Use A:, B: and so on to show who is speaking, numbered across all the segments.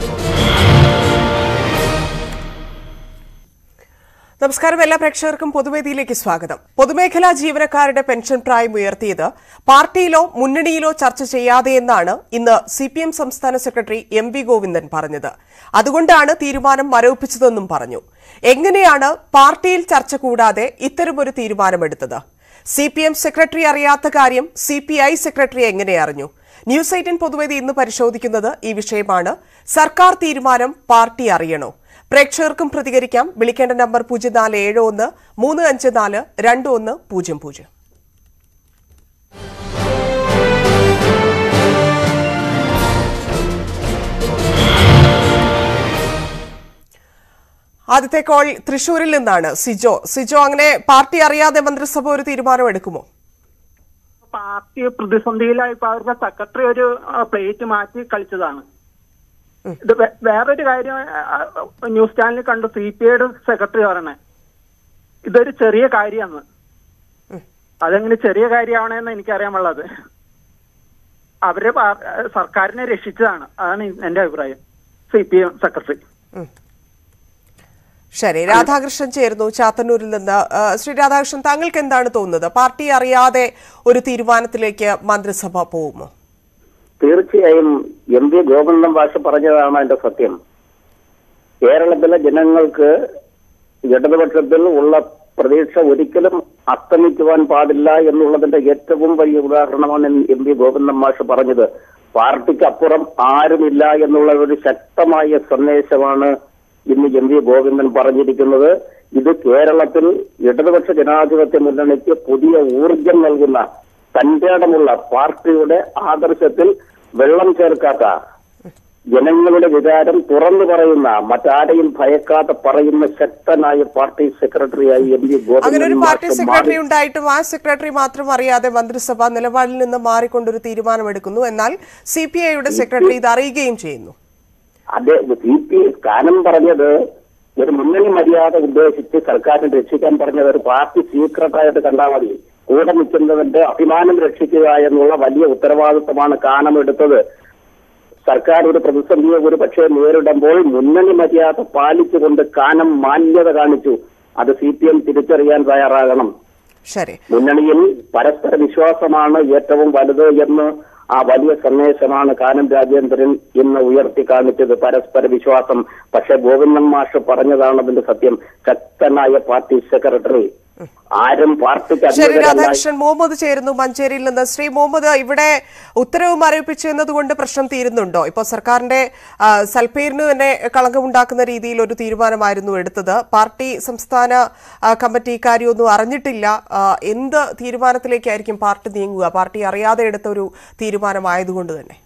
A: നമസ്കാരം എല്ലാ പ്രേക്ഷകർക്കും പൊതുവേദിയിലേക്ക് സ്വാഗതം പൊതുമേഖലാ ജീവനക്കാരുടെ പെൻഷൻ പ്രായം ഉയർത്തിയത് പാർട്ടിയിലോ മുന്നണിയിലോ ചർച്ച ചെയ്യാതെയെന്നാണ് ഇന്ന് സി പി എം സംസ്ഥാന സെക്രട്ടറി എം വി ഗോവിന്ദൻ പറഞ്ഞത് അതുകൊണ്ടാണ് തീരുമാനം മരവിപ്പിച്ചതെന്നും പറഞ്ഞു എങ്ങനെയാണ് പാർട്ടിയിൽ ചർച്ച കൂടാതെ ഇത്തരമൊരു തീരുമാനമെടുത്തത് സി പി എം സെക്രട്ടറി അറിയാത്ത കാര്യം സി പി ഐ സെക്രട്ടറി എങ്ങനെ അറിഞ്ഞു ന്യൂസ് എയ്റ്റീൻ പൊതുവേദി ഇന്ന് പരിശോധിക്കുന്നത് ഈ വിഷയമാണ് സർക്കാർ തീരുമാനം പാർട്ടി അറിയണോ പ്രേക്ഷകർക്കും പ്രതികരിക്കാം വിളിക്കേണ്ട നമ്പർ പൂജ്യം നാല് ഏഴ് ഒന്ന് മൂന്ന് അഞ്ച് നാല് രണ്ട് ഒന്ന് പൂജ്യം പൂജ്യം ആദ്യത്തെ കോൾ തൃശൂരിൽ നിന്നാണ് സിജോ സിജോ അങ്ങനെ പാർട്ടി അറിയാതെ മന്ത്രിസഭ ഒരു തീരുമാനം എടുക്കുമോ
B: പാർട്ടി പ്രതിസന്ധിയിലായപ്പോ അവരുടെ സെക്രട്ടറി ഒരു ആ, പ്ലേറ്റ് മാറ്റി കളിച്ചതാണ് ഇത് വേ- വേറൊരു കാര്യം ആ, ആ, ന്യൂസ് ചാനലിൽ കണ്ടു സി പി ഐയുടെ സെക്രട്ടറി പറയണേ ഇതൊരു ചെറിയ കാര്യമാണ് അതെങ്ങനെ ചെറിയ കാര്യമാണെന്ന് എനിക്കറിയാൻ പാടുള്ളത് അവര് പാർ- സർക്കാരിനെ രക്ഷിച്ചതാണ് അതാണ് എന്റെ അഭിപ്രായം സി പി എം സെക്രട്ടറി
A: ശരി രാധാകൃഷ്ണൻ ചേർന്നു ചാത്തന്നൂരിൽ നിന്ന് ആ, ശ്രീ രാധാകൃഷ്ണൻ താങ്കൾക്ക് എന്താണ് തോന്നുന്നത് പാർട്ടി അറിയാതെ ഒരു തീരുമാനത്തിലേക്ക് മന്ത്രിസഭ പോകുമോ
C: തീർച്ചയായും എം പി ഗോവിന്ദൻ ഭാഷ പറഞ്ഞതാണ് അതിന്റെ സത്യം കേരളത്തിലെ ജനങ്ങൾക്ക് ഇടതുപക്ഷത്തിൽ ഉള്ള പ്രതീക്ഷ ഒരിക്കലും അസ്തമിക്കുവാൻ പാടില്ല എന്നുള്ളതിന്റെ ഏറ്റവും വലിയ ഉദാഹരണമാണ് എം പി ഗോവിന്ദൻ മാഷ് പറഞ്ഞത് പാർട്ടിക്ക് അപ്പുറം ആരുമില്ല എന്നുള്ള ഒരു ശക്തമായ സന്ദേശമാണ് ഇന്ന് എം വി ഗോവിന്ദൻ പറഞ്ഞിരിക്കുന്നത് ഇത് കേരളത്തിൽ ഇടതുപക്ഷ ജനാധിപത്യ മുന്നണിക്ക് പുതിയ ഊർജം നൽകുന്ന തന്റേടമുള്ള പാർട്ടിയുടെ ആദർശത്തിൽ വെള്ളം ചേർക്കാത്ത ജനങ്ങളുടെ വികാരം തുറന്നു പറയുന്ന മറ്റാരെയും ഭയക്കാതെ പറയുന്ന ശക്തനായ പാർട്ടി സെക്രട്ടറിയായി എം പി
A: അങ്ങനെ ഒരു
C: ഗോവിന്ദൻ
A: പാർട്ടി
C: മാഷ്
A: സെക്രട്ടറി
C: മാറി
A: ഉണ്ടായിട്ടും ആ സെക്രട്ടറി മാത്രം അറിയാതെ മന്ത്രിസഭ നിലപാടിൽ നിന്ന് മാറിക്കൊണ്ടൊരു തീരുമാനമെടുക്കുന്നു എന്നാൽ സി പി ഐയുടെ സെക്രട്ടറി ഇത് അറിയുകയും ചെയ്യുന്നു
C: അതെ സി പി സ്ഥാനം പറഞ്ഞത് ഒരു മുന്നണി മര്യാദ ഉദ്ദേശിച്ച് സർക്കാരിനെ രക്ഷിക്കാൻ പറഞ്ഞത് ഒരു പാർട്ടി സീക്രട്ടായിട്ട് കണ്ടാൽ മതി കൂടെ നിൽക്കുന്നവന്റെ അഭിമാനം രക്ഷിക്കുക എന്നുള്ള വലിയ ഉത്തരവാദിത്വമാണ് കാനമെടുത്തത് സർക്കാർ ഒരു പ്രതിസന്ധിയെ ഒരു പക്ഷേ നേരിടുമ്പോൾ മുന്നണി മര്യാദ പാലിച്ചുകൊണ്ട് കാനം മാന്യത കാണിച്ചു അത് സി പി എം തിരിച്ചറിയാൻ തയ്യാറാകണം
A: ശരി
C: മുന്നണിയിൽ പരസ്പര വിശ്വാസമാണ് ഏറ്റവും വലുത് എന്ന് ആ വലിയ സന്ദേശമാണ് കാനം രാജേന്ദ്രൻ ഇന്ന് ഉയർത്തി കാണിച്ചത് പരസ്പര വിശ്വാസം പക്ഷെ ഗോവിന്ദൻ മാഷ് പറഞ്ഞതാണ് അതിന്റെ സത്യം ശക്തനായ പാർട്ടി സെക്രട്ടറി ആരും പാർട്ടിക്ക്
A: ശരി
C: അംഗീകാരമായി
A: രാധാകൃഷ്ണൻ മുഹമ്മദ് ചേരുന്നു മഞ്ചേരിയിൽ നിന്ന് ശ്രീ മുഹമ്മദ് ഇവിടെ ഉത്തരവ് മരവിപ്പിച്ചു എന്നതുകൊണ്ട് പ്രശ്നം തീരുന്നുണ്ടോ ഇപ്പോൾ സർക്കാരിന്റെ ആ, സൽപ്പേരിന് തന്നെ കളങ്കമുണ്ടാക്കുന്ന രീതിയിൽ ഒരു തീരുമാനമായിരുന്നു എടുത്തത് പാർട്ടി സംസ്ഥാന ആ, കമ്മിറ്റി ഇക്കാര്യമൊന്നും അറിഞ്ഞിട്ടില്ല ആ, എന്ത് തീരുമാനത്തിലേക്കായിരിക്കും പാർട്ടി നീങ്ങുക പാർട്ടി അറിയാതെ എടുത്ത ഒരു തീരുമാനമായതുകൊണ്ട് തന്നെ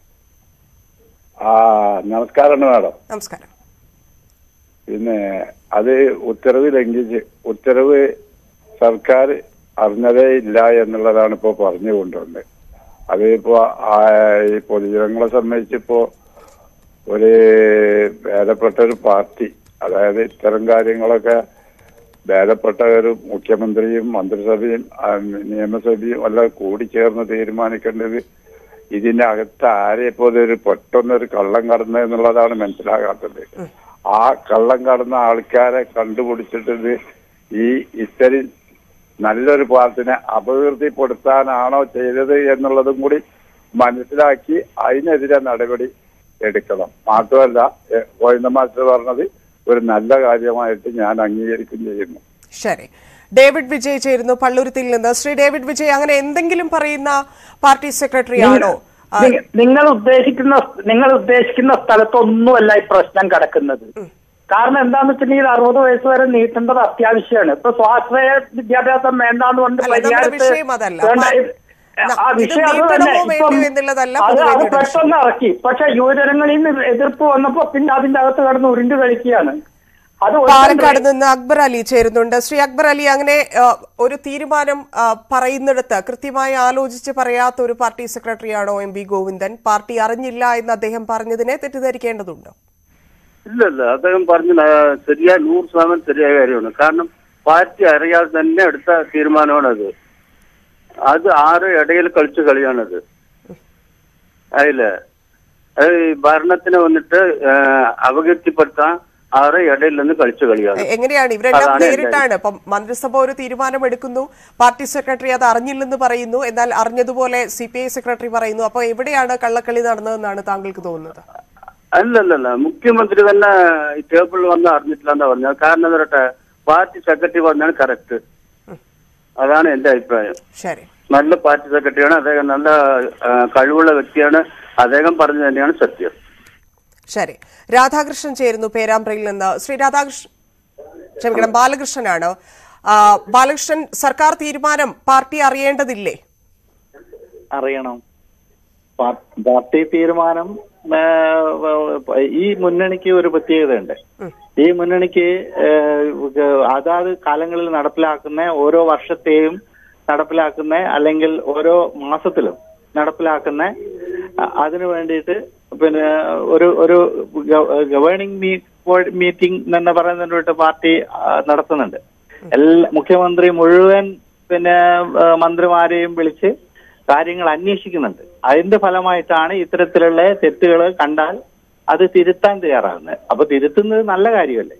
D: ആ നമസ്കാരം മാഡം
A: നമസ്കാരം
D: പിന്നെ അത് ഉത്തരവ് ലംഘിച്ച് ഉത്തരവ് സർക്കാർ അറിഞ്ഞതേ ഇല്ല എന്നുള്ളതാണ് ഇപ്പോ പറഞ്ഞു കൊണ്ടുവന്നത് അത് ഇപ്പോ ആ, ഈ പൊതുജനങ്ങളെ സംബന്ധിച്ചിപ്പോ ഒരു ഭേദപ്പെട്ട ഒരു പാർട്ടി അതായത് ഇത്തരം കാര്യങ്ങളൊക്കെ ഭേദപ്പെട്ട ഒരു മുഖ്യമന്ത്രിയും മന്ത്രിസഭയും ആ, നിയമസഭയും എല്ലാം കൂടി ചേർന്ന് തീരുമാനിക്കേണ്ടത് ഇതിന്റെ അകത്ത് ആരെ ഇപ്പോൾ ഒരു പെട്ടെന്നൊരു കള്ളം കടന്നു എന്നുള്ളതാണ് മനസ്സിലാകാത്തത് ആ കള്ളം കടന്ന ആൾക്കാരെ കണ്ടുപിടിച്ചിട്ട് ഇത് ഈ ഇത്തരം നല്ലൊരു പാർട്ടിനെ അപകീർത്തിപ്പെടുത്താനാണോ ചെയ്തത് എന്നുള്ളതും കൂടി മനസ്സിലാക്കി അതിനെതിരെ നടപടി എടുക്കണം മാത്രമല്ല എ, ഗോവിന്ദ മാസ്റ്റർ പറഞ്ഞത് ഒരു നല്ല കാര്യമായിട്ട് ഞാൻ അംഗീകരിക്കുകയും ചെയ്യുന്നു
A: ശരി ഡേവിഡ് വിജയ് ചേരുന്നു പള്ളുരുത്തിൽ നിന്ന് ശ്രീ ഡേവിഡ് വിജയ് അങ്ങനെ എന്തെങ്കിലും പറയുന്ന പാർട്ടി സെക്രട്ടറി ആണോ ആ,
B: നി- നിങ്ങൾ ഉദ്ദേശിക്കുന്ന നിങ്ങൾ ഉദ്ദേശിക്കുന്ന സ്ഥലത്തൊന്നുമല്ല ഈ പ്രശ്നം കിടക്കുന്നത് കാരണം എന്താന്ന് വെച്ചിട്ടുണ്ടെങ്കിൽ അറുപത് വയസ്സ് വരെ നീട്ടേണ്ടത് അത്യാവശ്യമാണ് ഇപ്പൊ സ്വാശ്രയ വിദ്യാഭ്യാസം വേണ്ടാന്ന് പറഞ്ഞ്
A: അല്ല, നമ്മുടെ
B: പരിഹാരത്ത്
A: വിഷയം അതല്ല.
B: വേണ്ട,
A: ന-
B: ആ
A: ഇത്
B: വിഷയം അത്
A: നീട്ടണമോ
B: തന്നെ. ഇപ്പം
A: വേണ്ടയോ എന്നുള്ളതല്ല
B: അത് അത്
A: പൊതുവെയുടെ
B: പെട്ടെന്ന് ഇറക്കി പക്ഷെ യുവജനങ്ങളിൽ നിന്ന് എതിർപ്പ് വന്നപ്പോ പിന്നെ അതിന്റെ അകത്ത് കിടന്ന് ഉരുണ്ട് കളിക്കുകയാണ് അത് ഒരു
A: പാലക്കാട് നിന്ന് അക്ബർ അലി ചേരുന്നുണ്ട് ശ്രീ അക്ബർ അലി അങ്ങനെ ആ, ഒരു തീരുമാനം ആ, പറയുന്നിടത്ത് കൃത്യമായി ആലോചിച്ച് പറയാത്ത ഒരു പാർട്ടി സെക്രട്ടറിയാണോ എം വി ഗോവിന്ദൻ പാർട്ടി അറിഞ്ഞില്ല എന്ന് അദ്ദേഹം പറഞ്ഞതിനെ തെറ്റിദ്ധരിക്കേണ്ടതുണ്ടോ
E: ഇല്ല ഇല്ല അദ്ദേഹം പറഞ്ഞ ശരിയായ നൂറ് ശതമാനം ശരിയായ കാര്യമാണ് കാരണം പാർട്ടി അറിയാതെ തന്നെ എടുത്ത തീരുമാനമാണത് അത് ആറ് ഇടയിൽ കളിച്ച കളിയാണത് അതില് അത് ഈ ഭരണത്തിനെ വന്നിട്ട് ആ, അപകീർത്തിപ്പെടുത്താൻ അവരെ ഇടയിൽ നിന്ന് കളിച്ചു കളിയാണ്
A: എ- എങ്ങനെയാണ് ഇവരെല്ലാം
E: അതാണ് എന്റെ
A: നേരിട്ടാണ് ഇപ്പം മന്ത്രിസഭ ഒരു തീരുമാനം എടുക്കുന്നു പാർട്ടി സെക്രട്ടറി അത് അറിഞ്ഞില്ലെന്ന് പറയുന്നു എന്നാൽ അറിഞ്ഞതുപോലെ സി പി ഐ സെക്രട്ടറി പറയുന്നു അപ്പോൾ എവിടെയാണ് കള്ളക്കളി നടന്നതെന്നാണ് താങ്കൾക്ക് തോന്നുന്നത്
E: അല്ലല്ലല്ല മുഖ്യമന്ത്രി തന്നെ ഈ ടേബിളിൽ വന്ന് അറിഞ്ഞിട്ടില്ല എന്നാ പറഞ്ഞത് കാരണം എന്താ പറയട്ടെ പാർട്ടി സെക്രട്ടറി പറഞ്ഞാണ് കറക്റ്റ് അതാണ് എന്റെ അഭിപ്രായം
A: ശരി
E: നല്ല പാർട്ടി സെക്രട്ടറിയാണ് അദ്ദേഹം നല്ല ആ, കഴിവുള്ള വ്യക്തിയാണ് അദ്ദേഹം പറഞ്ഞു തന്നെയാണ് സത്യം
A: ശരി രാധാകൃഷ്ണൻ ചേരുന്നു പേരാമ്പ്രയിൽ നിന്ന് ശ്രീ രാധാകൃഷ്ണൻ ക്ഷമിക്കണം ബാലകൃഷ്ണനാണ് ആ, ബാലകൃഷ്ണൻ സർക്കാർ തീരുമാനം പാർട്ടി അറിയേണ്ടതില്ലേ
F: അറിയണം പാ- പാർട്ടി തീരുമാനം ആ, ഈ മുന്നണിക്ക് ഒരു പ്രത്യേകതയുണ്ട് ഈ മുന്നണിക്ക് ആ, അതാത് കാലങ്ങളിൽ നടപ്പിലാക്കുന്ന ഓരോ വർഷത്തെയും നടപ്പിലാക്കുന്ന അല്ലെങ്കിൽ ഓരോ മാസത്തിലും നടപ്പിലാക്കുന്ന അ- അതിനു വേണ്ടിയിട്ട് പിന്നെ ഒരു ഒരു ഗവേണിംഗ് മീറ്റിംഗ് എന്ന് പറയുന്നതിന് പാർട്ടി ആ, നടത്തുന്നുണ്ട് എല്ലാ മുഖ്യമന്ത്രി മുഴുവൻ പിന്നെ ആ, മന്ത്രിമാരെയും വിളിച്ച് കാര്യങ്ങൾ അന്വേഷിക്കുന്നുണ്ട് അതിന്റെ ഫലമായിട്ടാണ് ഇത്തരത്തിലുള്ള തെറ്റുകൾ കണ്ടാൽ അത് തിരുത്താൻ തയ്യാറാകുന്നത് അപ്പൊ തിരുത്തുന്നത് നല്ല കാര്യമല്ലേ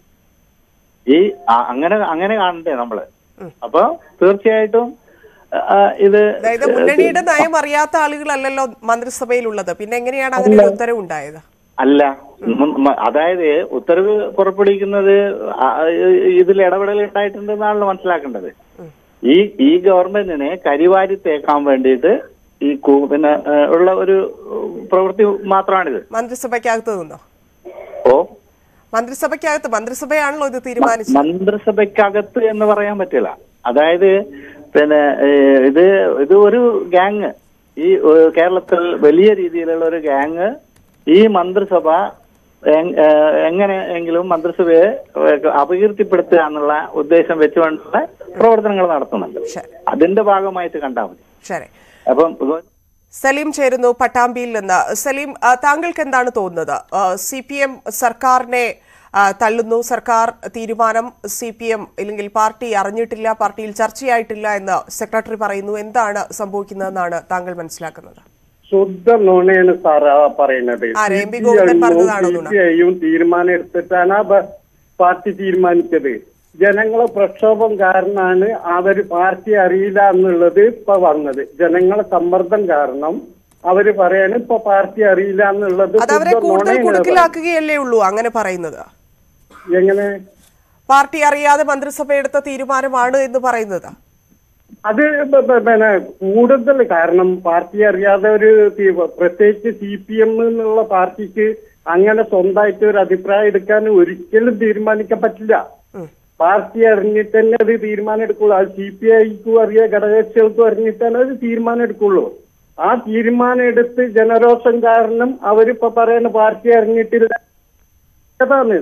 F: ഈ ആ- അങ്ങനെ അങ്ങനെ കാണണ്ടേ നമ്മള് അപ്പൊ തീർച്ചയായിട്ടും ആ, ഇത്
A: അതായത് മുന്നണിയുടെ നയം അറിയാത്ത ആളുകളല്ലല്ലോ മന്ത്രിസഭയിലുള്ളത് പിന്നെ എങ്ങനെയാണ് അങ്ങനെ ഒരു ഉത്തരവ് ഉണ്ടായത്
F: അല്ല ഉം, ഉം, അതായത് ഉത്തരവ് പുറപ്പെടുവിക്കുന്നത് ആ, ഇതിൽ ഇടപെടൽ ഉണ്ടായിട്ടുണ്ടെന്നാണല്ലോ മനസ്സിലാക്കേണ്ടത് ഈ ഈ ഗവൺമെന്റിനെ കരിവാരി തേക്കാൻ വേണ്ടിയിട്ട് ഈ കു- പിന്നെ ഏ, ഉള്ള ഒരു ഉം, പ്രവൃത്തി മാത്രമാണിത്
A: മന്ത്രിസഭയ്ക്കകത്ത് നിന്നോ
F: ഓ
A: മന്ത്രിസഭയ്ക്കകത്ത് മന്ത്രിസഭയാണല്ലോ ഇത് തീരുമാനിച്ചത്
F: മന്ത്രിസഭയ്ക്കകത്ത് എന്ന് പറയാൻ പറ്റില്ല അതായത് പിന്നെ ഏ, ഇത് ഇത് ഒരു ഗ്യാങ് ഈ ഏ, കേരളത്തിൽ വലിയ രീതിയിലുള്ള ഒരു ഗ്യാങ് ഈ മന്ത്രിസഭ എങ്- ഏ, എങ്ങനെയെങ്കിലും മന്ത്രിസഭയെ ഏ, അപകീർത്തിപ്പെടുത്തുക എന്നുള്ള ഉദ്ദേശം വെച്ചുകൊണ്ടുള്ള പ്രവർത്തനങ്ങൾ നടത്തുന്നുണ്ട്
A: ശരി.
F: അതിന്റെ ഭാഗമായിട്ട് കണ്ടാൽ മതി
A: ശരി
F: അപ്പം ഇത്
A: സലീം ചേരുന്നു പട്ടാമ്പിയിൽ നിന്ന് സലീം ആ, താങ്കൾക്ക് എന്താണ് തോന്നുന്നത് സി പി എം സർക്കാരിനെ ആ, തള്ളുന്നു സർക്കാർ തീരുമാനം സി പി എം അല്ലെങ്കിൽ പാർട്ടി അറിഞ്ഞിട്ടില്ല പാർട്ടിയിൽ ചർച്ചയായിട്ടില്ല എന്ന് സെക്രട്ടറി പറയുന്നു എന്താണ് സംഭവിക്കുന്നതെന്നാണ് താങ്കൾ മനസ്സിലാക്കുന്നത്
G: ശുദ്ധ നുണയാണ് സാർ ആ പറയുന്നത്
A: ആര്? എം പി ഗോവിന്ദൻ പറഞ്ഞതാണോ നുണ?
G: സിപിഐയും തീരുമാനം എടുത്തിട്ടാണ് ആ ബ- പാർട്ടി തീരുമാനിച്ചത് ജനങ്ങളെ പ്രക്ഷോഭം കാരണമാണ് അവര് പാർട്ടി അറിയില്ല എന്നുള്ളത് ഇപ്പൊ വന്നത് ജനങ്ങളെ സമ്മർദ്ദം കാരണം അവര് പറയാണ് ഇപ്പൊ പാർട്ടി അറിയില്ല എന്നുള്ളത്
A: അത് അവരെ
G: ശുദ്ധ
A: കൂടുതൽ
G: നുണയാണ്
A: കുടുക്കിലാക്കുകയല്ലേ ഉള്ളൂ അങ്ങനെ പറയുന്നത്
G: എങ്ങനെ
A: പാർട്ടി അറിയാതെ മന്ത്രിസഭ എടുത്ത തീരുമാനമാണ് എന്ന് പറയുന്നത്
G: അത് ബ- ബ- പിന്നെ കൂടുതൽ കാരണം പാർട്ടി അറിയാതെ ഒരു തി- പ്രത്യേകിച്ച് സി പി എം എന്നുള്ള പാർട്ടിക്ക് അങ്ങനെ സ്വന്തമായിട്ട് ഒരു അഭിപ്രായം എടുക്കാൻ ഒരിക്കലും തീരുമാനിക്കാൻ പറ്റില്ല പാർട്ടി അറിഞ്ഞിട്ട് തന്നെ അത് തീരുമാനം എടുക്കുള്ളൂ അത് സി പി ഐക്കും അറിയാം ഘടകകക്ഷികൾക്കും അറിഞ്ഞിട്ടാണ് അത് തീരുമാനം എടുക്കുള്ളൂ ആ തീരുമാനം എടുത്ത് ജനരോഷം കാരണം അവരിപ്പോ പറയുന്ന പാർട്ടി അറിഞ്ഞിട്ടില്ല അതാണ്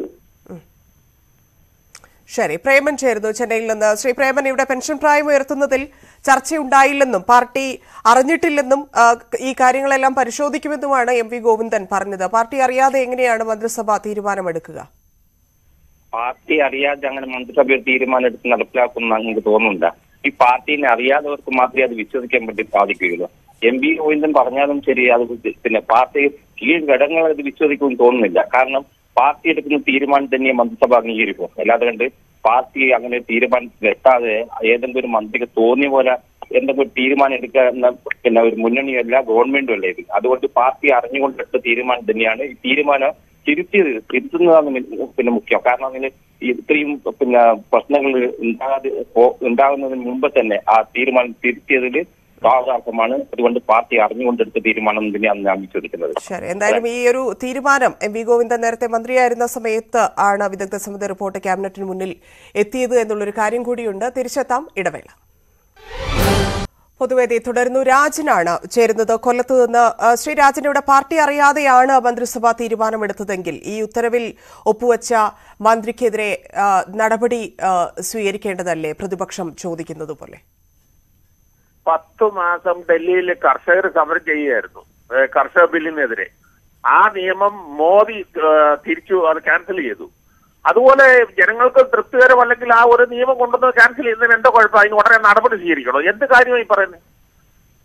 A: ശരി പ്രേമൻ ചേരുന്നു ചെന്നൈയിൽ നിന്ന് ശ്രീ പ്രേമൻ ഇവിടെ പെൻഷൻ പ്രായം ഉയർത്തുന്നതിൽ ചർച്ചയുണ്ടായില്ലെന്നും പാർട്ടി അറിഞ്ഞിട്ടില്ലെന്നും ആ, ഈ കാര്യങ്ങളെല്ലാം പരിശോധിക്കുമെന്നുമാണ് എം വി ഗോവിന്ദൻ പറഞ്ഞത് പാർട്ടി അറിയാതെ എങ്ങനെയാണ് മന്ത്രിസഭ തീരുമാനമെടുക്കുക
H: പാർട്ടി അറിയാതെ അങ്ങനെ മന്ത്രിസഭ ഒരു തീരുമാനം എടുത്ത് നടപ്പിലാക്കുന്ന എനിക്ക് തോന്നുന്നില്ല ഈ പാർട്ടീനെ അറിയാത്തവർക്ക് മാത്രമേ അത് വിശ്വസിക്കാൻ വേണ്ടി സാധിക്കുകയുള്ളൂ എം പി ഗോവിന്ദൻ പറഞ്ഞാലും ശരി അത് പിന്നെ പാർട്ടി കീഴ് ഘടകങ്ങൾ അത് വിശ്വസിക്കുമെന്ന് തോന്നുന്നില്ല കാരണം പാർട്ടി എടുക്കുന്ന തീരുമാനം തന്നെ മന്ത്രിസഭ അംഗീകരിക്കും അല്ലാതെ കണ്ട് പാർട്ടി അങ്ങനെ തീരുമാനം എത്താതെ ഏതെങ്കിലും ഒരു മന്ത്രിക്ക് തോന്നിയ പോലെ എന്തെങ്കിലും ഒരു തീരുമാനം എടുക്കുക എന്ന പിന്നെ ഒരു മുന്നണിയല്ല ഗവൺമെന്റും അല്ല ഇത് അതുകൊണ്ട് പാർട്ടി അറിഞ്ഞുകൊണ്ടെടുത്ത തീരുമാനം തന്നെയാണ് ഈ തീരുമാനം തിരുത്തിയത് തിരുത്തുന്നതാണ് മി- പിന്നെ മുഖ്യം കാരണം അതിന് ഇത്രയും പിന്നെ പ്രശ്നങ്ങൾ ഉണ്ടാകാതെ പോ- ഉണ്ടാകുന്നതിന് മുമ്പ് തന്നെ ആ തീരുമാനം തിരുത്തിയതിൽ സ്വാഭാവികമാണ് അതുകൊണ്ട് പാർട്ടി അറിഞ്ഞുകൊണ്ടെടുത്ത തീരുമാനം തന്നെയാണ് ഞാൻ വിശ്വസിക്കുന്നത്
A: ശരി എന്തായാലും ഈ ഒരു തീരുമാനം എം വി ഗോവിന്ദൻ നേരത്തെ മന്ത്രിയായിരുന്ന സമയത്ത് ആണ് വിദഗ്ധ സമിതി റിപ്പോർട്ട് ക്യാബിനറ്റിന് മുന്നിൽ എത്തിയത് എന്നുള്ളൊരു കാര്യം കൂടിയുണ്ട് തിരിച്ചെത്താം ഇടവേള പൊതുവേദി തുടരുന്നു രാജനാണ് ചേരുന്നത് കൊല്ലത്ത് നിന്ന് ആ, ശ്രീ രാജൻ ഇവിടെ പാർട്ടി അറിയാതെയാണ് മന്ത്രിസഭ തീരുമാനമെടുത്തതെങ്കിൽ ഈ ഉത്തരവിൽ ഒപ്പുവച്ച മന്ത്രിക്കെതിരെ ആ, നടപടി ആ, സ്വീകരിക്കേണ്ടതല്ലേ പ്രതിപക്ഷം ചോദിക്കുന്നത് പോലെ
I: പത്ത് മാസം ഡൽഹിയിൽ കർഷകർ സമരം ചെയ്യുകയായിരുന്നു ഏഹ് കർഷക ബില്ലിനെതിരെ ആ നിയമം മോദി ഏഹ് തിരിച്ചു അത് ക്യാൻസൽ ചെയ്തു അതുപോലെ ജനങ്ങൾക്ക് തൃപ്തികരമല്ലെങ്കിൽ ആ ഒരു നിയമം കൊണ്ടുവന്ന് ക്യാൻസൽ ചെയ്യുന്നതിന് എന്താ കുഴപ്പം അതിന് ഉടനെ നടപടി സ്വീകരിക്കണോ എന്ത് കാര്യമായി പറയുന്നത്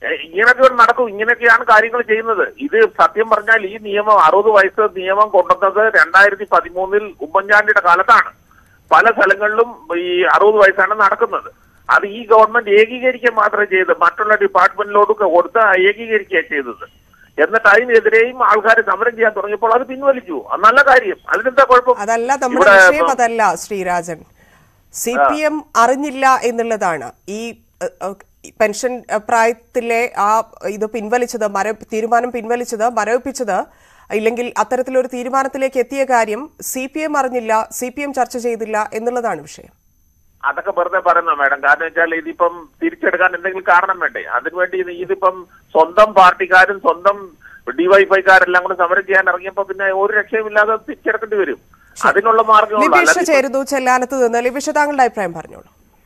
I: ഏഹ് ഇങ്ങനെയൊക്കെ ഒരു നടക്കും ഇങ്ങനെയൊക്കെയാണ് കാര്യങ്ങൾ ചെയ്യുന്നത് ഇത് സത്യം പറഞ്ഞാൽ ഈ നിയമം അറുപത് വയസ്സ് നിയമം കൊണ്ടുവന്നത് രണ്ടായിരത്തി പതിമൂന്നിൽ ഉമ്മൻചാണ്ടിയുടെ കാലത്താണ് പല സ്ഥലങ്ങളിലും ഈ അറുപത് വയസ്സാണ് നടക്കുന്നത് അത് ഈ ഗവൺമെന്റ് ഏകീകരിക്കുക മാത്രമേ ചെയ്തത് മറ്റുള്ള ഡിപ്പാർട്ട്മെന്റിലോട്ട് കൊടുത്ത് ഏകീകരിക്കുക ചെയ്തത് എന്നിട്ട് അതിനെതിരെയും ആൾക്കാർ സമരം ചെയ്യാൻ തുടങ്ങിയപ്പോൾ അത് പിൻവലിച്ചു അത് നല്ല കാര്യം അതിനെന്താ കുഴപ്പം
A: അതല്ല നമ്മുടെ
I: ഇവിടെ
A: വിഷയം അതല്ല ശ്രീരാജൻ സി പി എം അറിഞ്ഞില്ല എന്നുള്ളതാണ് ഈ അഹ്, അഹ്, പെൻഷൻ അഹ്, പ്രായത്തിലെ ആ ഇത് പിൻവലിച്ചത് മര തീരുമാനം പിൻവലിച്ചത് മരവിപ്പിച്ചത് ഇല്ലെങ്കിൽ അത്തരത്തിലൊരു തീരുമാനത്തിലേക്ക് എത്തിയ കാര്യം സി പി എം അറിഞ്ഞില്ല സി പി എം ചർച്ച ചെയ്തില്ല എന്നുള്ളതാണ് വിഷയം
I: അതൊക്കെ വെറുതെ പറയുന്ന മാഡം കാരണം വെച്ചാൽ ഇതിപ്പം തിരിച്ചെടുക്കാൻ എന്തെങ്കിലും കാരണം വേണ്ടേ അതിനുവേണ്ടി ഇത് ഇതിപ്പം സ്വന്തം പാർട്ടിക്കാരും സ്വന്തം ഡിവൈഫൈക്കാരെല്ലാം കൂടെ സമരം ചെയ്യാൻ ഇറങ്ങിയപ്പോ പിന്നെ ഒരു രക്ഷയുമില്ലാതെ തിരിച്ചെടുക്കേണ്ടി വരും അതിനുള്ള മാർഗമുള്ളൂ
A: ലിബീഷ്
I: അല്ലാതെ ഇപ്പം-
A: ചേരുന്നു ചെല്ലാനത്ത് നിന്ന് ലിബീഷ് താങ്കളുടെ അഭിപ്രായം പറഞ്ഞോളൂ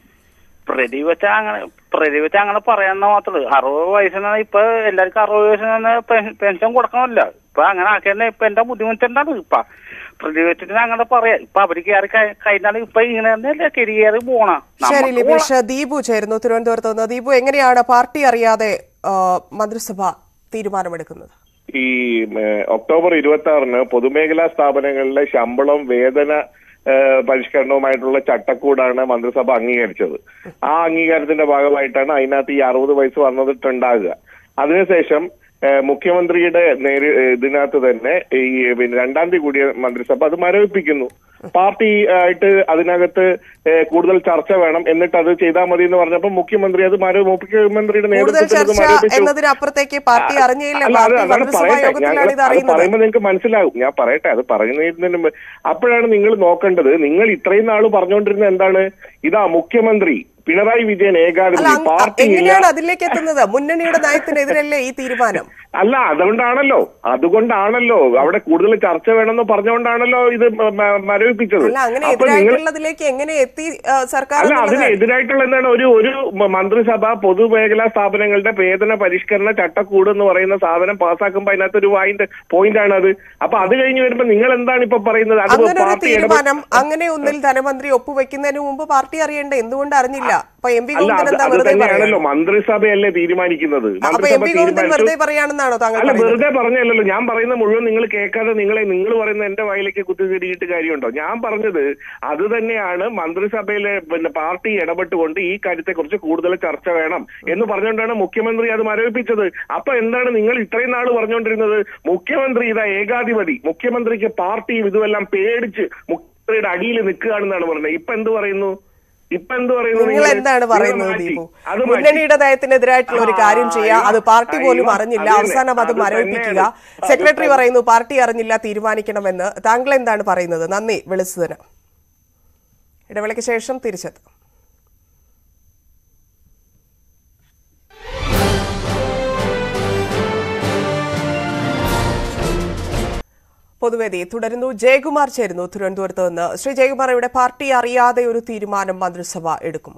J: പ്രതിവച്ച അങ്ങനെ പ്രതിവച്ച അങ്ങനെ പറയാന്ന മാത്രമേ ഉള്ളൂ. അറുപത് വയസ്സിന് ഇപ്പൊ എല്ലാവർക്കും അറുപത് വയസ്സിന് പെൻഷൻ കൊടുക്കണമല്ല ഇപ്പൊ അങ്ങനെ ആക്കിയ ഇപ്പൊ എന്റെ ബുദ്ധിമുട്ട് എന്താണ് ഇപ്പൊ പ്രതിവച്ചിട്ട് അങ്ങനെ പറയാം ഇപ്പൊ അവര് കയറി കഴി- കഴിഞ്ഞാൽ ഇപ്പൊ ഇങ്ങനെ തന്നെയല്ലേ കയറി കയറി പോണ
A: ശരി ലിബീഷ് ദീപു ചേരുന്നു തിരുവനന്തപുരത്ത് നിന്ന് ദീപു എങ്ങനെയാണ് പാർട്ടി അറിയാതെ ആ, മന്ത്രിസഭ തീരുമാനമെടുക്കുന്നത്
K: ഈ ഏഹ്, ഒക്ടോബർ ഇരുപത്തി ആറിന് പൊതുമേഖലാ സ്ഥാപനങ്ങളിലെ ശമ്പളം വേതന ഏഹ്, പരിഷ്കരണവുമായിട്ടുള്ള ചട്ടക്കൂടാണ് മന്ത്രിസഭ അംഗീകരിച്ചത് ആ അംഗീകാരത്തിന്റെ ഭാഗമായിട്ടാണ് അതിനകത്ത് ഈ അറുപത് വയസ്സ് വന്നിട്ടുണ്ടാകുക അതിനുശേഷം ഏഹ്, മുഖ്യമന്ത്രിയുടെ നേരി ഇതിനകത്ത് തന്നെ ഈ പിന്നെ രണ്ടാം തീയതി കൂടിയ മന്ത്രിസഭ അത് മരവിപ്പിക്കുന്നു പാർട്ടി ആയിട്ട് അതിനകത്ത് ഏഹ്, കൂടുതൽ ചർച്ച വേണം എന്നിട്ട് അത് ചെയ്താൽ മതി എന്ന് പറഞ്ഞപ്പോൾ മുഖ്യമന്ത്രി അത് മര മുഖ്യമന്ത്രിയുടെ
A: കൂടുതൽ
K: നേതൃത്വത്തിൽ അത്
A: ചർച്ച
K: മരവിപ്പിച്ചു
A: എന്നതിനപ്പുറത്തേക്ക് പാർട്ടി അറിഞ്ഞില്ല
K: അല്ല, അത്
A: പാർട്ടി
K: അതാണ്
A: മന്ത്രിസഭാ
K: പറയട്ടെ
A: യോഗത്തിലാണ്
K: ഞങ്ങൾ
A: ഇത്
K: അത്
A: അറിയുന്നത്
K: പറയുമ്പോൾ നിങ്ങൾക്ക് മനസ്സിലാവും ഞാൻ പറയട്ടെ അത് പറയുന്നതിന് മുമ്പ് അപ്പോഴാണ് നിങ്ങൾ നോക്കേണ്ടത് നിങ്ങൾ ഇത്രയും നാൾ പറഞ്ഞുകൊണ്ടിരുന്നത് എന്താണ് ഇതാ മുഖ്യമന്ത്രി പിണറായി വിജയൻ
A: അല്ല
K: ഏകാധിപതി
A: അങ്ങ്
K: പാർട്ടി
A: എങ്ങനെയാണ് അതിലേക്ക് എത്തുന്നത് മുന്നണിയുടെ നയത്തിനെതിരല്ലേ ഈ തീരുമാനം
K: അല്ല അതുകൊണ്ടാണല്ലോ അതുകൊണ്ടാണല്ലോ അവിടെ കൂടുതൽ ചർച്ച വേണമെന്ന് പറഞ്ഞുകൊണ്ടാണല്ലോ ഇത് മ- മ- മരവിപ്പിച്ചത്
A: അല്ല അങ്ങനെ
K: അപ്പൊ നിങ്ങൾ
A: എതിരായിട്ടുള്ളതിലേക്ക് എങ്ങനെ എത്തി ആ, സർക്കാർ
K: അല്ല
A: എന്നുള്ളത്?
K: അതിന് എതിരായിട്ടുള്ള എന്താണ് ഒരു ഒരു മ- മന്ത്രിസഭ പൊതുമേഖലാ സ്ഥാപനങ്ങളുടെ വേതന പരിഷ്കരണ ചട്ടക്കൂട് എന്ന് പറയുന്ന സാധനം പാസ്സാക്കുമ്പോൾ അതിനകത്ത് ഒരു വായിന്റ് പോയിന്റ് ആണ് അത് അപ്പൊ അത് കഴിഞ്ഞ് വരുമ്പോ നിങ്ങൾ എന്താണ് ഇപ്പൊ പറയുന്നത് അത്
A: അങ്ങനെ ഒരു
K: പാർട്ടി ഇടപെട്ട്
A: തീരുമാനം അങ്ങനെ ഒന്നിൽ ധനമന്ത്രി ഒപ്പുവെക്കുന്നതിന് മുമ്പ് പാർട്ടി അറിയണ്ടേ എന്തുകൊണ്ട് അറിഞ്ഞില്ല അപ്പൊ എം പി
K: അല്ല
A: ഗോവിന്ദൻ
K: അത്
A: എന്താ
K: അത്
A: വെറുതെ
K: തന്നെയാണല്ലോ
A: പറയുന്നത്
K: മന്ത്രിസഭയല്ലേ തീരുമാനിക്കുന്നത്
A: അപ്പൊ എം പി ഗോവിന്ദൻ
K: തീരുമാനിച്ചു
A: വെറുതെ പറയാണെന്നാണോ താങ്കൾ
K: അല്ല
A: പറയുന്നത്
K: വെറുതെ പറഞ്ഞല്ലോ ഞാൻ പറയുന്ന മുഴുവൻ നിങ്ങൾ കേൾക്കാതെ നിങ്ങളെ നിങ്ങൾ പറയുന്ന എന്റെ വായിലേക്ക് കുത്തിതിരിയിട്ട് കാര്യമുണ്ടോ ഞാൻ പറഞ്ഞത് അത് തന്നെയാണ് മന്ത്രിസഭയിലെ പിന്നെ പാർട്ടി ഇടപെട്ടുകൊണ്ട് ഈ കാര്യത്തെക്കുറിച്ച് കൂടുതൽ ചർച്ച വേണം എന്ന് പറഞ്ഞുകൊണ്ടാണ് മുഖ്യമന്ത്രി അത് മരവിപ്പിച്ചത് അപ്പൊ എന്താണ് നിങ്ങൾ ഇത്രയും നാൾ പറഞ്ഞുകൊണ്ടിരുന്നത് മുഖ്യമന്ത്രി ഇതാ ഏകാധിപതി മുഖ്യമന്ത്രിക്ക് പാർട്ടിയും ഇതുമെല്ലാം പേടിച്ച് മുഖ്യമന്ത്രിയുടെ അടിയിൽ നിൽക്കുകയാണെന്നാണ് പറഞ്ഞത് ഇപ്പൊ എന്ത് പറയുന്നു ഇപ്പൊ എന്ത് പറയുന്നു
A: നിങ്ങൾ
K: നിങ്ങൾ?
A: എന്താണ്
K: നിങ്ങൾ
A: പറയുന്നത്
K: മാറ്റി.
A: ദീപു
K: അത് മാറ്റി.
A: മുന്നണിയുടെ നയത്തിനെതിരായിട്ടുള്ള ഒരു കാര്യം ചെയ്യാം അത് പാർട്ടി
K: ആ,
A: പോലും
K: ഇവ-
A: അറിഞ്ഞില്ല
K: അത്
A: അവസാനം അത്
K: തന്നെ, അത്
A: മരവിപ്പിക്കുക
K: തന്നെയാണ്.
A: സെക്രട്ടറി
K: അത്
A: പറയുന്നു പാർട്ടി അറിഞ്ഞില്ല തീരുമാനിക്കണമെന്ന് താങ്കൾ എന്താണ് പറയുന്നത് നന്ദി വിളിച്ചതിന് ഇടവേളയ്ക്ക് ശേഷം തിരിച്ചെത്തും പൊതുവേദി തുടരുന്നു ജയകുമാർ ചേരുന്നു തിരുവനന്തപുരത്ത് നിന്ന് ശ്രീ ജയകുമാർ ഇവിടെ പാർട്ടി അറിയാതെ ഒരു തീരുമാനം മന്ത്രിസഭ എടുക്കുമോ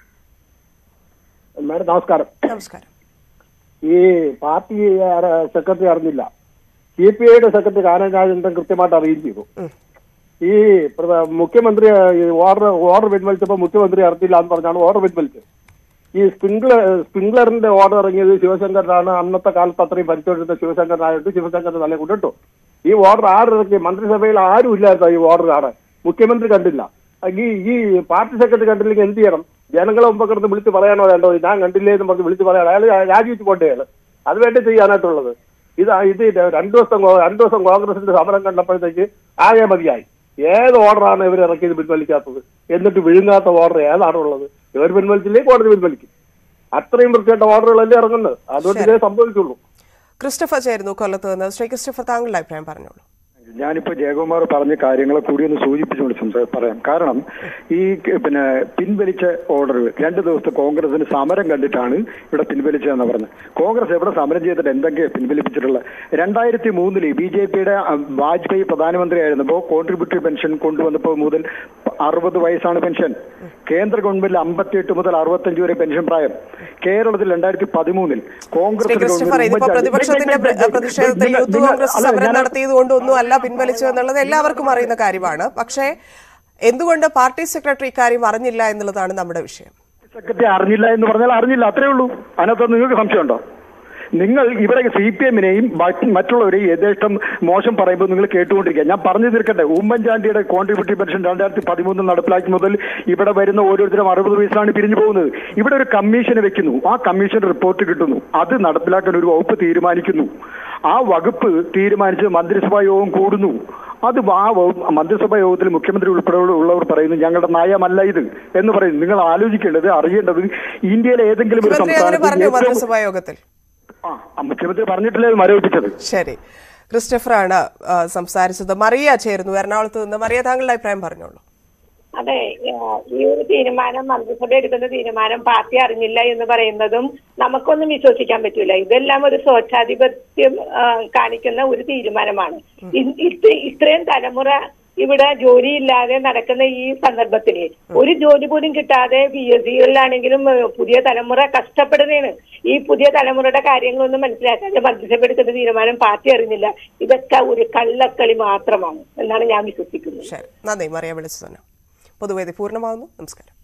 L: മാഡം നമസ്കാരം
A: നമസ്കാരം
L: ഈ പാർട്ടി സെക്രട്ടറി അറിഞ്ഞില്ല സി പി ഐയുടെ സെക്രട്ടറി കാനരാജേന്ദ്രൻ കൃത്യമായിട്ട് അറിയുകയും ചെയ്തു ഈ പ്ര- മുഖ്യമന്ത്രി ഈ ഓർഡർ ഓർഡർ പിൻവലിച്ചപ്പോൾ മുഖ്യമന്ത്രി അറിഞ്ഞില്ല എന്ന് പറഞ്ഞാണ് ഓർഡർ പിൻവലിച്ചത് ഈ സ്പ്രിംഗ്ലർ സ്പ്രിംഗ്ലറിന്റെ ഓർഡർ ഇറങ്ങിയത് ശിവശങ്കരനാണ് അന്നത്തെ കാലത്ത് അത്രയും ഭരിച്ചുകൊണ്ടിരുന്ന ശിവശങ്കരനായിട്ട് ശിവശങ്കരന്റെ തലയിൽ കൊണ്ടിട്ടു ഈ ഓർഡർ ആര് ഇറക്കി മന്ത്രിസഭയിൽ ആരും ഇല്ലായിരുന്നു ഈ ഓർഡർ കാണാൻ മുഖ്യമന്ത്രി കണ്ടില്ല ഈ ഈ പാർട്ടി സെക്രട്ടറി കണ്ടില്ലെങ്കിൽ എന്ത് ചെയ്യണം ജനങ്ങളെ മുമ്പ് കിടന്ന് വിളിച്ച് പറയാനോ വേണ്ടോ ഞാൻ കണ്ടില്ലേ എന്ന് പറഞ്ഞ് വിളിച്ച് പറയാൻ അയാൾ രാജിവെച്ച് പോണ്ടേ അയാൾ അത് വേണ്ടി ചെയ്യാനായിട്ടുള്ളത് ഇത് ഇത് രണ്ടു ദിവസം കോ- രണ്ടു ദിവസം കോൺഗ്രസിന്റെ സമരം കണ്ടപ്പോഴത്തേക്ക് ആകെ മതിയായി ഏത് ഓർഡറാണ് ഇവർ ഇറക്കിയത് പിൻവലിക്കാത്തത് എന്നിട്ട് വിഴുങ്ങാത്ത ഓർഡർ ഏതാണുള്ളത് ഇവർ പിൻവലിച്ചില്ലേ കോടതി പിൻവലിക്കും അത്രയും വൃത്തിയായിട്ട ഓർഡറുകളല്ലേ ഇറങ്ങുന്നത് അതുകൊണ്ട് ഇതേ സംഭവിച്ചുള്ളൂ
A: ക്രിസ്റ്റഫർ ചേരുന്നു കൊല്ലത്ത് നിന്ന് ശ്രീ ക്രിസ്റ്റഫർ താങ്കളുടെ അഭിപ്രായം പറഞ്ഞോളൂ
M: ഞാനിപ്പോ ജയകുമാർ പറഞ്ഞ കാര്യങ്ങളെ കൂടി ഒന്ന് സൂചിപ്പിച്ചുകൊണ്ട് സംസാ- പറയാം കാരണം ഈ ക- പിന്നെ പിൻവലിച്ച ഓർഡറുകൾ രണ്ട് ദിവസത്തെ കോൺഗ്രസിന് സമരം കണ്ടിട്ടാണ് ഇവിടെ പിൻവലിച്ചതെന്ന് പറഞ്ഞത് കോൺഗ്രസ് എവിടെ സമരം ചെയ്തിട്ട് എന്തൊക്കെയാണ് പിൻവലിപ്പിച്ചിട്ടുള്ളത് രണ്ടായിരത്തി മൂന്നില് ബി ജെ പിയുടെ വാജ്പേയി പ്രധാനമന്ത്രിയായിരുന്നപ്പോൾ കോൺട്രിബ്യൂട്ടറി പെൻഷൻ കൊണ്ടുവന്നപ്പോൾ മുതൽ അറുപത് വയസ്സാണ് പെൻഷൻ കേന്ദ്ര ഗവൺമെന്റിൽ അമ്പത്തിയെട്ട് മുതൽ അറുപത്തഞ്ച് വരെ പെൻഷൻ പ്രായം കേരളത്തിൽ രണ്ടായിരത്തി പതിമൂന്നിൽ കോൺഗ്രസ്
A: ശ്രീ ക്രിസ്റ്റഫർ ഇതിപ്പോ പ്രതിപക്ഷത്തിന്റെ പ്ര- പ്രതിഷേധത്തിൽ യൂത്ത് കോൺഗ്രസ് സമരം നടത്തിയത് കൊണ്ടൊന്നും അല്ല പിൻവലിച്ചു എന്നുള്ളത് എല്ലാവർക്കും അറിയുന്ന കാര്യമാണ് പക്ഷേ എന്തുകൊണ്ട് പാർട്ടി സെക്രട്ടറി ഇക്കാര്യം അറിഞ്ഞില്ല എന്നുള്ളതാണ് നമ്മുടെ വിഷയം
M: സെക്രട്ടറി അറിഞ്ഞില്ല എന്ന് പറഞ്ഞാൽ അറിഞ്ഞില്ല അത്രേ ഉള്ളൂ അതിനകത്ത് നിങ്ങൾക്ക് സംശയമുണ്ടോ നിങ്ങൾ ഇവിടെ സി പി എമ്മിനെയും മറ്റുള്ളവരെയും യഥേഷ്ടം മോശം പറയുമ്പോൾ നിങ്ങൾ കേട്ടുകൊണ്ടിരിക്കുക ഞാൻ പറഞ്ഞു തീർക്കട്ടെ ഉമ്മൻചാണ്ടിയുടെ കോൺട്രിബ്യൂട്ടറി പെൻഷൻ രണ്ടായിരത്തി പതിമൂന്ന് നടപ്പിലാക്കി മുതൽ ഇവിടെ വരുന്ന ഓരോരുത്തരും അറുപത് വയസ്സിലാണ് പിരിഞ്ഞു പോകുന്നത് ഇവിടെ ഒരു കമ്മീഷൻ വെക്കുന്നു ആ കമ്മീഷൻ റിപ്പോർട്ട് കിട്ടുന്നു അത് നടപ്പിലാക്കാൻ ഒരു വകുപ്പ് തീരുമാനിക്കുന്നു ആ വകുപ്പ് തീരുമാനിച്ച് മന്ത്രിസഭാ യോഗം കൂടുന്നു അത് ആ വകുപ്പ് മന്ത്രിസഭാ യോഗത്തിൽ മുഖ്യമന്ത്രി ഉൾപ്പെടെ ഉള്ളവർ പറയുന്നു ഞങ്ങളുടെ നയമല്ല ഇത് എന്ന് പറയുന്നു നിങ്ങൾ ആലോചിക്കേണ്ടത് അറിയേണ്ടത് ഇന്ത്യയിലെ ഏതെങ്കിലും ഒരു
A: മുഖ്യമന്ത്രി അങ്ങനെ പറഞ്ഞു
M: സംസ്ഥാനത്ത് ഏറ്റവും-
A: മന്ത്രിസഭാ യോഗത്തിൽ
M: ആ, മുഖ്യമന്ത്രി പറഞ്ഞിട്ടില്ലേ ഇത് മരവിപ്പിച്ചത്
A: ശരി ക്രിസ്റ്റഫറാണ് ആ, സംസാരിച്ചത് മറിയ ചേർന്നു എറണാകുളത്ത് നിന്ന് മറിയ താങ്കളുടെ അഭിപ്രായം പറഞ്ഞോളൂ
N: അതെ ആ, ഈ ഒരു തീരുമാനം മന്ത്രിസഭ എടുക്കുന്ന തീരുമാനം പാർട്ടി അറിഞ്ഞില്ല എന്ന് പറയുന്നതും നമുക്കൊന്നും വിശ്വസിക്കാൻ പറ്റൂല ഇതെല്ലാം ഒരു സ്വച്ഛാധിപത്യം ആ, കാണിക്കുന്ന ഒരു തീരുമാനമാണ് ഇ- ഇത് ഇത്രയും തലമുറ ഇവിടെ ജോലിയില്ലാതെ നടക്കുന്ന ഈ സന്ദർഭത്തിൽ ഒരു ജോലി പോലും കിട്ടാതെ പി എസ് സികളിലാണെങ്കിലും ഏഹ്, പുതിയ തലമുറ കഷ്ടപ്പെടുന്നതാണ് ഈ പുതിയ തലമുറയുടെ കാര്യങ്ങളൊന്നും മനസ്സിലാക്കാതെ മന്ത്രിസഭ എടുക്കുന്ന തീരുമാനം പാർട്ടി അറിഞ്ഞില്ല ഇതൊക്കെ ഒരു കള്ളക്കളി മാത്രമാണ് എന്നാണ് ഞാൻ വിശ്വസിക്കുന്നത്
A: ശരി നന്ദി മറിയ വിളിച്ചു തന്നെ പൊതുവേദി പൂർണ്ണമാകുന്നു നമസ്കാരം